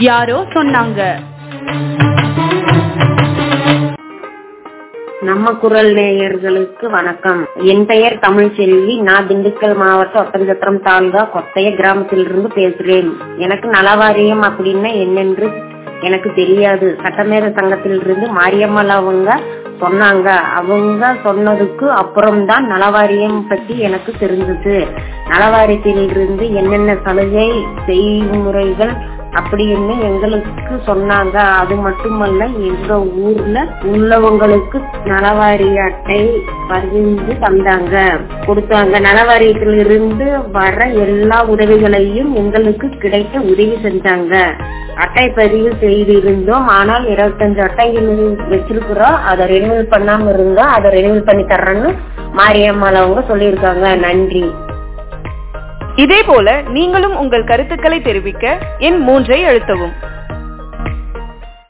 யாரோ சொன்னாங்க நம்ம குரல் நேயர்களுக்கு வணக்கம் என் பெயர் தமிழ்ச்செல்வி நான் திண்டுக்கல் மாவட்டம் ஒட்டஞ்சத்திரம் தாலுகா கொத்தைய கிராமத்திலிருந்து பேசுகிறேன் எனக்கு நலவாரியம் அப்படின்னா என்னென்று எனக்கு தெரியாது சட்டமேத சங்கத்திலிருந்து மாரியம்மாள் அவங்க சொன்னாங்க அவங்க சொன்னதுக்கு அப்புறம்தான் நலவாரியம் பற்றி எனக்கு தெரிஞ்சது நலவாரியத்திலிருந்து என்னென்ன சலுகை செய்முறைகள் அப்படின்னு எங்களுக்கு சொன்னாங்க அது மட்டுமல்ல எங்க ஊர்ல உள்ளவங்களுக்கு நலவாரிய அட்டை பகிர்ந்து தந்தாங்க கொடுத்தாங்க நலவாரியத்தில் இருந்து வர எல்லா உதவிகளையும் எங்களுக்கு கிடைக்க உதவி செஞ்சாங்க அட்டை பதிவு செய்திருந்தோம் ஆனால் இருபத்தஞ்சு அட்டைகள் வச்சிருக்கிறோம் அதை ரெனிவல் பண்ணாம இருந்தோம் அதை ரெனிவல் பண்ணி தர்றேன்னு மாரியம்மாள் அவங்க சொல்லியிருக்காங்க நன்றி இதே போல நீங்களும் உங்கள் கருத்துக்களை தெரிவிக்க எண் மூன்றை அழுத்தவும்